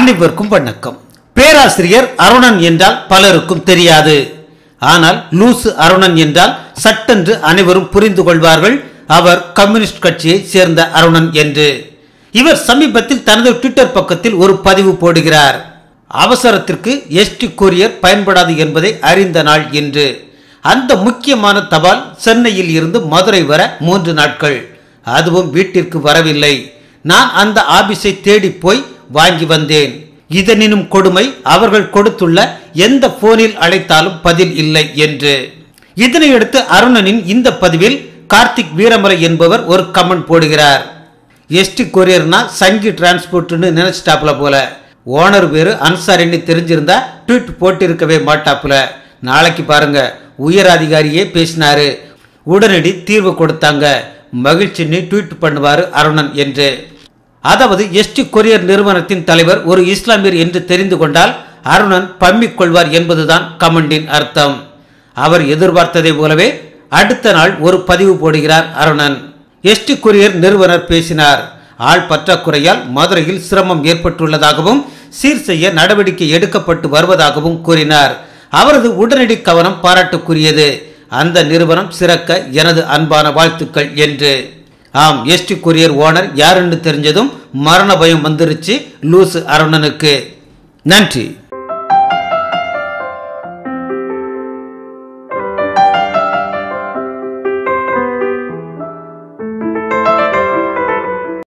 அனைவருக்கும் வணக்கம் பேராசிரியர் அருணன் என்றால் பலருக்கும் தெரியாது ஆனால் லூசு அருணன் என்றால் சட்டென்று அனைவரும் புரிந்து கொள்வார்கள் அவர் கம்யூனிஸ்ட் கட்சியை சேர்ந்த அருணன் என்று இவர் சமீபத்தில் தனது ட்விட்டர் பக்கத்தில் ஒரு பதிவு போடுகிறார் அவசரத்திற்கு எஸ்டி கொரியர் பயன்படாது என்பதை அறிந்த நாள் என்று அந்த முக்கியமான தபால் சென்னையில் இருந்து மதுரை வர மூன்று நாட்கள் அதுவும் வீட்டிற்கு வரவில்லை நான் அந்த ஆபீஸை தேடி போய் வாங்கி வந்தேன் இதனினும் கொடுமை அவர்கள் கொடுத்துள்ள எந்த போனில் அழைத்தாலும் பதில் இல்லை என்று இதனையடுத்து அருணனின் இந்த பதிவில் கார்த்திக் வீரமலை என்பவர் ஒரு கமெண்ட் போடுகிறார் எஸ்டி கொரியர்னா சங்கி டிரான்ஸ்போர்ட்னு நினைச்சிட்டாப்புல போல ஓனர் பேரு அன்சாரின்னு தெரிஞ்சிருந்தா ட்வீட் போட்டிருக்கவே மாட்டாப்புல நாளைக்கு பாருங்க உயர் அதிகாரியே பேசினாரு உடனடி தீர்வு கொடுத்தாங்க மகிழ்ச்சின்னு ட்வீட் பண்ணுவாரு அருணன் என்று அதாவது எஸ்டி கொரியர் நிறுவனத்தின் தலைவர் ஒரு இஸ்லாமியர் என்று தெரிந்து கொண்டால் அருணன் பம்மிக் கொள்வார் என்பதுதான் கமெண்டின் அர்த்தம் அவர் எதிர்பார்த்ததை போலவே அடுத்த நாள் ஒரு பதிவு போடுகிறார் அருணன் எஸ்டி கொரியர் நிறுவனர் பேசினார் ஆள் பற்றாக்குறையால் மதுரையில் சிரமம் ஏற்பட்டுள்ளதாகவும் சீர் செய்ய நடவடிக்கை எடுக்கப்பட்டு வருவதாகவும் கூறினார் அவரது உடனடி கவனம் பாராட்டுக்குரியது அந்த நிறுவனம் சிறக்க எனது அன்பான வாழ்த்துக்கள் என்று ஆம் எஸ்டி கொரியர் ஓனர் யாருன்னு தெரிஞ்சதும் மரண பயம் வந்துருச்சு லூசு அருணனுக்கு நன்றி